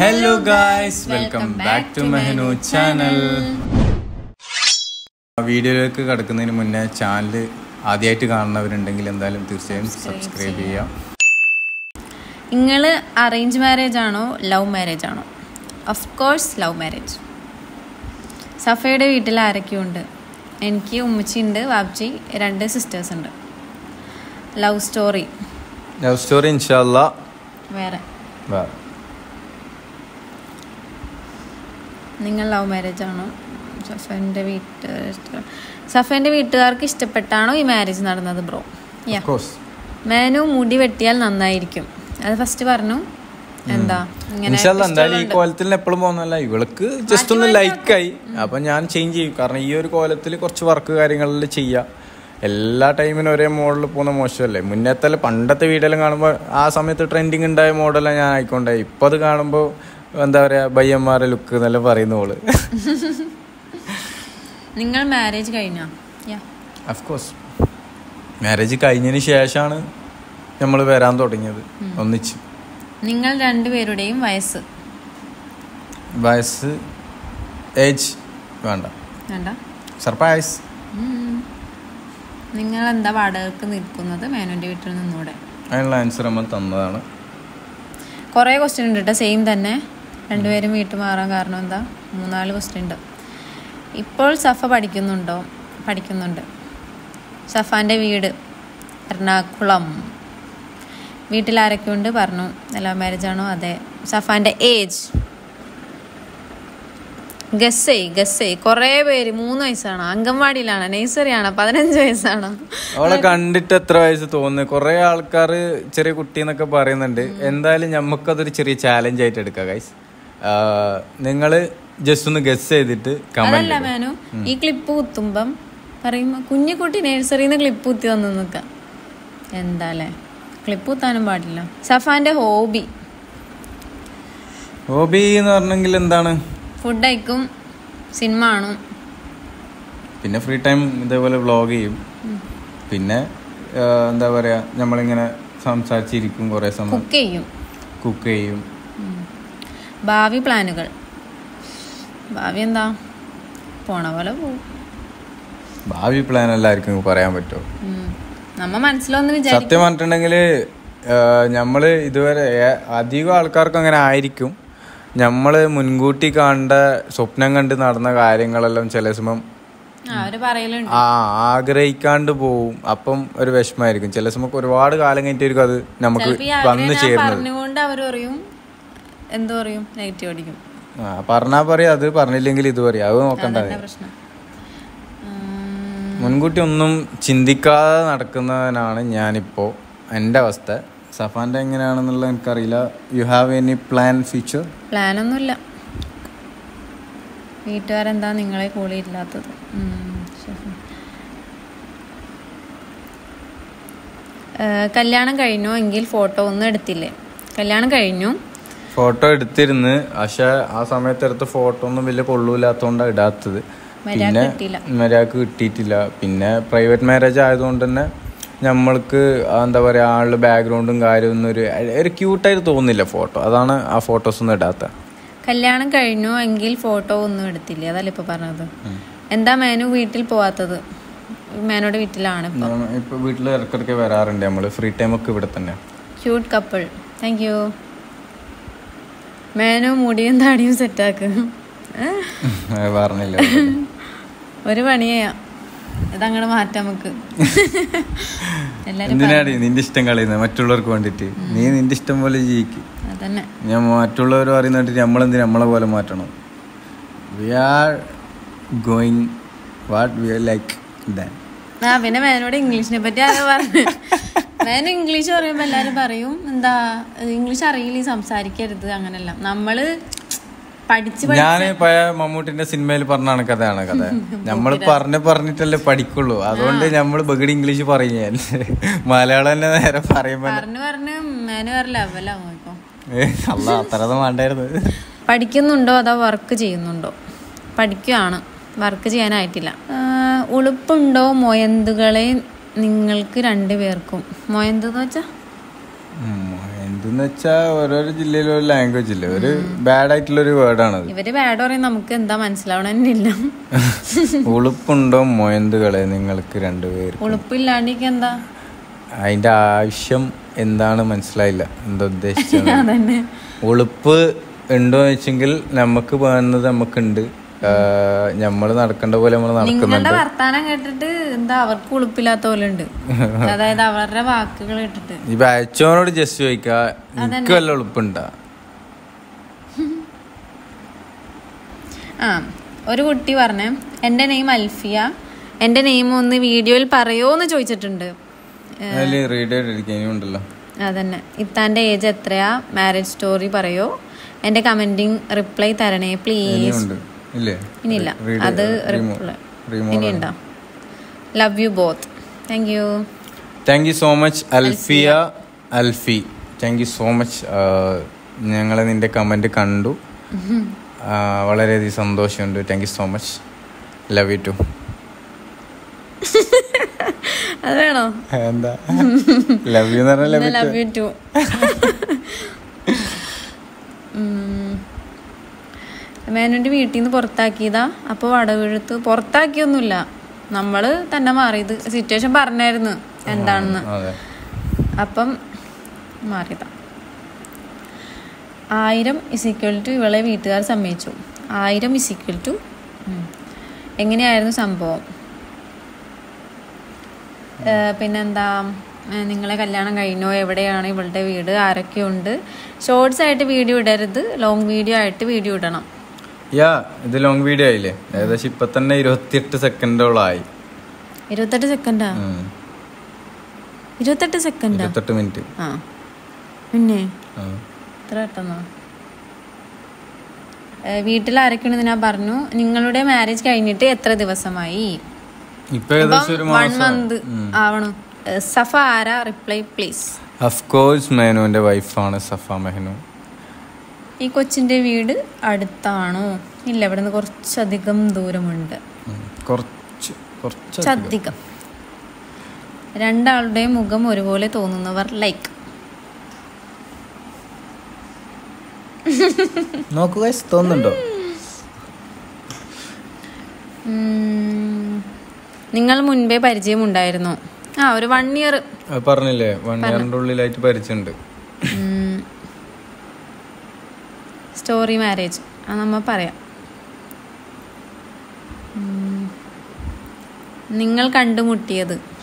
Hello guys welcome back to Mehnu channel വീഡിയോയിലേക്ക് കടക്കുന്നതിന് മുന്നേ ചാനൽ ആദ്യമായിട്ട് കാണുന്നവരുണ്ടെങ്കിൽ എന്തായാലും തീർച്ചയായും സബ്സ്ക്രൈബ് ചെയ്യാം നിങ്ങൾ അറേഞ്ച് മാരേജ് ആണോ ലവ് മാരേജ് ആണോ ഓഫ് കോഴ്സ് ലവ് മാരേജ് സഫയുടെ വീട്ടിൽ ആരൊക്കെയുണ്ട് എനിക്ക് ഉമ്മച്ചി ഉണ്ട് വാപ്ചി രണ്ട് സിസ്റ്റേഴ്സ് ഉണ്ട് ലവ് സ്റ്റോറി ലവ് സ്റ്റോറി ഇൻഷാല്ല വേറെ നിങ്ങൾ ലവ് മാരേജ് ആണോ സഫൻ്റെ വീട്ട് സഫൻ്റെ വീട്ടുകാർക്ക് ഇഷ്ടപ്പെട്ടാണോ ഈ മാരേജ് നടന്നത് ബ്രോ യാ കോഴ്സ് മേനു മുടി വെട്ടിയാൽ നന്നായിരിക്കും അത് ഫസ്റ്റ് പറഞ്ഞു എന്താ ഇങ്ങനെ ഇൻഷാല്ല എന്തായാലും ഈ കോലത്തിൽ എപ്പോഴും പോകുന്നല്ല ഇവൾക്ക് ജസ്റ്റ് ഒന്ന് ലൈക്കായി അപ്പൊ ഞാൻ ചേഞ്ച് ചെയ്യും കാരണം ഈ ഒരു കോലത്തിൽ കുറച്ച് വർക്ക് കാര്യങ്ങളിൽ ചെയ്യാം എല്ലാ ടൈമിനും ഒരേ മോഡൽ പോകുന്ന മോശമല്ലേ മുന്നത്തെ പണ്ടത്തെ വീഡിയോയിലും കാണുമ്പോൾ ആ സമയത്ത് ട്രെൻഡിങ് ഉണ്ടായ മോഡലാണ് ഞാൻ ആയിക്കൊണ്ടേ ഇപ്പൊ അത് കാണുമ്പോൾ എന്താ പറയാ ബയ്യന്മാരെ ലുക്ക് എന്നല്ല പറയുന്ന ഓള് നിങ്ങൾ മാരേജ് കഴിഞ്ഞോ യാ അഫ്കോഴ്സ് മാരേജ് കഴിഞ്ഞതിന് ശേഷമാണ് നമ്മൾ വരാൻ തുടങ്ങിയത് ഒന്നിച്ച് നിങ്ങൾ രണ്ടുപേരുടെയും വയസ്സ് വയസ്സ് ഏജ് വേണ്ട വേണ്ട സർപ്രൈസ് നിങ്ങൾ എന്താ വാടകയ്ക്ക് നിൽക്കുന്നത് മേനുവിൻ്റെ വീട്ടിൽ നിന്നൂടെ അതിനുള്ള ആൻസർ നമ്മൾ തന്നതാണ് കുറേ ക്വസ്റ്റ്യൻ ഉണ്ട് കേട്ടോ സെയിം തന്നെ രണ്ടുപേരും വീട്ടിൽ മാറാൻ കാരണം എന്താ മൂന്നാല് ക്വസ്റ്റ്യൻ ഉണ്ട് ഇപ്പോൾ സഫ പഠിക്കുന്നുണ്ടോ പഠിക്കുന്നുണ്ട് സഫാൻ്റെ വീട് എറണാകുളം വീട്ടിൽ ആരൊക്കെ ഉണ്ട് പറഞ്ഞു ലവ് മാരേജ് ആണോ അതെ സഫാൻ്റെ ഏജ് ഗസ്സേ ഗസ്സേ കുറേ പേര് മൂന്ന് വയസ്സാണോ അംഗൻവാടിയിലാണ് നഴ്സറിയാണോ പതിനഞ്ച് വയസ്സാണോ അവളെ കണ്ടിട്ട് എത്ര വയസ്സ് തോന്നുന്നു കുറെ ആൾക്കാർ ചെറിയ കുട്ടി എന്നൊക്കെ പറയുന്നുണ്ട് എന്തായാലും നമുക്കതൊരു ചെറിയ ചാലഞ്ച് ആയിട്ട് എടുക്കാം ഗൈസ് നിങ്ങൾ ജസ്റ്റ് ഒന്ന് ഗസ് ചെയ്തിട്ട് അതല്ല കമന്റ് മേനു ഈ ക്ലിപ്പ് കുത്തുമ്പം പറയുമ്പോ കുഞ്ഞു കുട്ടി നഴ്സറിന്ന് ക്ലിപ്പ് കുത്തി വന്ന് നിൽക്കാം എന്താല്ലേ ക്ലിപ്പ് കുത്താനും പാടില്ല സഫാന്റെ ഹോബി ഹോബി എന്ന് പറഞ്ഞെങ്കിൽ എന്താണ് ഫുഡ് കഴിക്കും സിനിമ കാണും പിന്നെ ഫ്രീ ടൈം ഇതേപോലെ വ്ളോഗ് ചെയ്യും പിന്നെ ആ, എന്താ പറയാ നമ്മളിങ്ങനെ സംസാരിച്ചിരിക്കും കുറെ സമയം കുക്ക് ചെയ്യും കുക്ക് ചെയ്യും ഭാവി പ്ലാനുകൾ ഭാവി എന്താ പോണ പോലെ പോവും ഭാവി പ്ലാൻ എല്ലാവർക്കും പറയാൻ പറ്റുമോ ഉം. നമ്മ മനസ്സിലൊന്ന് വിചാരിക്കും സത്യം പറഞ്ഞിട്ടുണ്ടെങ്കിൽ നമ്മള് ഇതുവരെ ഏ- അധികം ആൾക്കാർക്കും അങ്ങനെ ആയിരിക്കും നമ്മള് മുൻകൂട്ടി കണ്ട സ്വപ്നം കണ്ട് നടന്ന കാര്യങ്ങളെല്ലാം ചില സമയം ആ, അവര് പറയലുണ്ട് ആ ആഗ്രഹിക്കാണ്ട് പോവും അപ്പം ഒരു വിഷമായിരിക്കും ചില സമയം ഒരുപാട് കാലം കഴിഞ്ഞിട്ടായിരിക്കും അത് നമുക്ക് ചിലപ്പോ ഈ വന്നു ആഗ്രഹം ഞാൻ ചേരുന്നത് പറഞ്ഞുകൊണ്ട് അവർ പറയും എന്ത് പറയും നെഗറ്റീവ് അടിക്കും ആ പറഞ്ഞാ പറയാ അത് പറഞ്ഞില്ലെങ്കിൽ ഇത് പറയാം അത് നോക്കണ്ട അതന്നെ പ്രശ്നം ഉം. മുൻകൂട്ടി ഒന്നും ചിന്തിക്കാതെ നടക്കുന്നവനാണ് ഞാനിപ്പോ എൻ്റെ അവസ്ഥ സഫാന്റെ എങ്ങനെയാണെന്നുള്ളത് എനിക്കറിയില്ല you have any plan future പ്ലാനൊന്നുമില്ല വീട്ടുകാരെന്താ നിങ്ങളെ കൂടെ ഇല്ലാത്തത് ഉം, ശരി. ഏ, കല്യാണം കഴിഞ്ഞോ എങ്കിൽ ഫോട്ടോ ഒന്നും എടുത്തില്ലേ കല്യാണം കഴിഞ്ഞു ഫോട്ടോ എടുത്തിരുന്ന് പക്ഷെ ആ സമയത്ത് എടുത്ത ഫോട്ടോ ഒന്നും വലിയ കൊള്ളൂലാത്തോണ്ടാണ് ഇടാത്തത് പിന്നെ കിട്ടിയില്ല. മര്യാദക്ക് കിട്ടിയിട്ടില്ല പിന്നെ പ്രൈവറ്റ് മാരേജ് ആയതുകൊണ്ട് തന്നെ നമ്മൾക്ക് ആ എന്താ പറയാ ആളുടെ ബാക്ക്ഗ്രൗണ്ടും കാര്യമൊന്നും ഒരു ഒരു ക്യൂട്ടായിട്ട് തോന്നുന്നില്ല ഫോട്ടോ അതാണ് ആ ഫോട്ടോസ് ഒന്നും ഇടാത്ത കല്യാണം കഴിഞ്ഞോ എങ്കിൽ ഫോട്ടോ ഒന്നും എടുത്തില്ലേ അതല്ലേ ഇപ്പൊ പറഞ്ഞത് എന്താ മേനു വീട്ടിൽ പോവാത്തത് മേനോടെ വീട്ടിലാണ് ഇപ്പൊ ഇപ്പൊ വീട്ടിൽ ഇടയ്ക്കിടയ്ക്ക് വരാറുണ്ട് നമ്മള് ഫ്രീ ടൈം ഒക്കെ ഇവിടെ തന്നെ cute couple thank you Mehnu മുടിയും താടിയും സെറ്റാക്ക് അത് പറഞ്ഞില്ല ഒരു പണിയാ ഇതങ്ങോട്ട് മാറ്റാം നമുക്ക് എല്ലാരും എന്തിനാണ് നിന്റെ ഇഷ്ടം കളയുന്നത് മറ്റുള്ളവർക്ക് വേണ്ടിട്ട് നീ നിന്റെ ഇഷ്ടം പോലെ ജീവിക്കും അതന്നെ ഞാൻ മറ്റുള്ളവർ പറയുന്ന കണ്ടിട്ട് നമ്മളെന്തിനാ നമ്മളെ പോലെ മാറ്റണം we are going what we are like that ആ പിന്നെ മേനോട് ഇംഗ്ലീഷിനെ പറ്റി ആരോ പറഞ്ഞു മേന ഇംഗ്ലീഷ് പറയുമ്പോ എല്ലാരും പറയും എന്താ ഇംഗ്ലീഷ് അറിയില്ല ഈ സംസാരിക്കരുത് അങ്ങനെയല്ല നമ്മള് പഠിച്ച് പഠി- ഞാൻ പഴയ മമ്മൂട്ടിന്റെ സിനിമയിൽ പറഞ്ഞാണ് കഥയാണ് കഥ നമ്മൾ പറഞ്ഞ് പറഞ്ഞിട്ടല്ലേ പഠിക്കുള്ളൂ അതുകൊണ്ട് നമ്മൾ ബഗടി ഇംഗ്ലീഷ് പറയും ഞാൻ മലയാളം തന്നെ നേരെ പറയുമ്പോ പറഞ്ഞു പറഞ്ഞ് മേന വേറെ ലെവലാവും ഇപ്പൊ ഏ, അല്ല അത്രയൊന്നും വേണ്ടായിരുന്നു പഠിക്കുന്നുണ്ടോ അതോ വർക്ക് ചെയ്യുന്നുണ്ടോ പഠിക്കുകയാണ് വർക്ക് ചെയ്യാനായിട്ടില്ല ആ, ഉളുപ്പുണ്ടോ മൊയന്തുകളെ നിങ്ങൾക്ക് രണ്ടുപേർക്കും മൊയന്ത് എന്ന് വെച്ചാ ഉം, എന്ത് ഇതെന്ന് വെച്ചാ ഓരോരോ ജില്ലയിൽ ഒരു ലാംഗ്വേജ് ഇല്ലേ ഒരു ബാഡ് ആയിട്ടുള്ള ഒരു വേർഡാണത് ഇവര് ബാഡ് പറയും നമുക്ക് എന്താ മനസ്സിലാവണമെന്നില്ല ഉളുപ്പുണ്ടോ മൊയന്തുകളെ നിങ്ങൾക്ക് രണ്ടുപേർ ഉളുപ്പില്ലാണ്ടിക്ക് എന്താ അതിന്റെ ആവശ്യം എന്താണ് മനസ്സിലായില്ല എന്താ ഉദ്ദേശിച്ചത് അതന്നെ ഉളുപ്പ് ഉണ്ടോ വെച്ചെങ്കിൽ നമുക്ക് വേണ്ടത് നമുക്കുണ്ട് നമ്മൾ നടക്കേണ്ട പോലെ നമ്മൾ നടക്കുന്നുണ്ട് നിങ്ങളുടെ വർത്താനം കേട്ടിട്ട് എന്താ അവർക്ക് ഉളുപ്പില്ലാത്ത പോലെ ഉണ്ട് അതായത് അവരുടെ വാക്കുകൾ കേട്ടിട്ട് ഈ ബാച്ചോനോട് ജസ്റ്റ് ചോദിക്ക എനിക്ക് വല്ല ഉളുപ്പുണ്ടാ ആ ഒരു കുട്ടി പറഞ്ഞേ എൻ്റെ നെയിം അൽഫിയ എൻ്റെ നെയിം ഒന്ന് വീഡിയോയിൽ പറയോന്ന് ചോദിച്ചിട്ടുണ്ട് അതില് റീഡ് ചെയ്തിരിക്കാനും ഉണ്ടല്ലോ അതന്നെ ഇത്താൻ്റെ ഏജ് എത്രയാ മാരേജ് സ്റ്റോറി പറയോ എൻ്റെ കമൻറ്റിങ് റിപ്ലൈ തരണേ പ്ലീസ് ഇനിയുണ്ട് ഇല്ലേ ഇനിയില്ല Read- അത് remove- reply remove ഇനിയുണ്ടോ love you both thank you thank you so much Alfiya അൽഫി thank you so much ഞങ്ങൾ നിന്റെ കമന്റ് കണ്ടു ആ, വളരെയധികം സന്തോഷമുണ്ട് thank you so much love you to അത് വേണോ എന്താ ലവ് യു എന്ന് പറഞ്ഞാൽ ലവ് ലവ് യു ടു മേനുൻ്റെ വീട്ടിൽ നിന്ന് പുറത്താക്കിയതാ അപ്പോൾ വടവെഴുത്ത് പുറത്താക്കിയൊന്നുമില്ല നമ്മൾ തന്നെ മാറിയത് സിറ്റുവേഷൻ പറഞ്ഞായിരുന്നു എന്താണെന്ന് അതെ അപ്പം മാറിയതാ ആയിരം ഇസ് ഈക്വൽ ടു ഇവളെ വീട്ടുകാർ സമ്മതിച്ചു ആയിരം ഇസ് ഈക്വൽ ടു എങ്ങനെയായിരുന്നു സംഭവം ഏ, പിന്നെന്താ ഏ, നിങ്ങളെ കല്യാണം കഴിഞ്ഞോ എവിടെയാണ് ഇവളുടെ വീട് ആരൊക്കെയുണ്ട് ഷോർട്സ് ആയിട്ട് വീഡിയോ ഇടരുത് ലോങ് വീഡിയോ ആയിട്ട് വീഡിയോ ഇടണം യാ ഇത് ലോങ് വീഡിയോ ആയില്ലേ ഏകദേശം ഇപ്പൊ തന്നെ ഇരുപത്തിയെട്ട് സെക്കൻഡോളായി ഇരുപത്തെട്ട് സെക്കൻഡാ ഉം. ഇരുപത്തെട്ട് സെക്കൻഡാ ഇരുപത്തെട്ട് മിനിറ്റ് ആ പിന്നെ ആ. എത്ര പെട്ടെന്നോ ഏ, വീട്ടിൽ ആരൊക്കെയുണ്ടെന്ന് ഞാൻ പറഞ്ഞു നിങ്ങളുടെ മാരേജ് കഴിഞ്ഞിട്ട് എത്ര ദിവസമായി ഇപ്പൊ ഏകദേശം ഒരു വൺ മാസം മന്ത് ആവണം ഏ, സഫ ആര റിപ്ലൈ പ്ലീസ് അഫ്കോഴ്സ് മേനുവിന്റെ വൈഫാണ് സഫ മെഹനു ഈ കൊച്ചിന്റെ വീട് അടുത്താണോ ഇല്ല ഇവിടെ നിന്ന് കുറച്ചധികം ദൂരമുണ്ട് ഉം. കുറച്ച് കുറച്ച് കുറച്ചധികം രണ്ടാളുടെയും മുഖം ഒരുപോലെ തോന്നുന്നവർ ലൈക്ക് നോക്കുക തോന്നുന്നുണ്ടോ നിങ്ങൾ മുൻപേ പരിചയമുണ്ടായിരുന്നോ ആ ഒരു വൺ ഇയർ അത് പറഞ്ഞില്ലേ വൺ ഇയറിന്റെ ഉള്ളിലായിട്ട് പരിചയമുണ്ട് സ്റ്റോറി മാരേജ് അത് നമ്മ പറയാം ഉം. നിങ്ങൾ കണ്ടുമുട്ടിയത്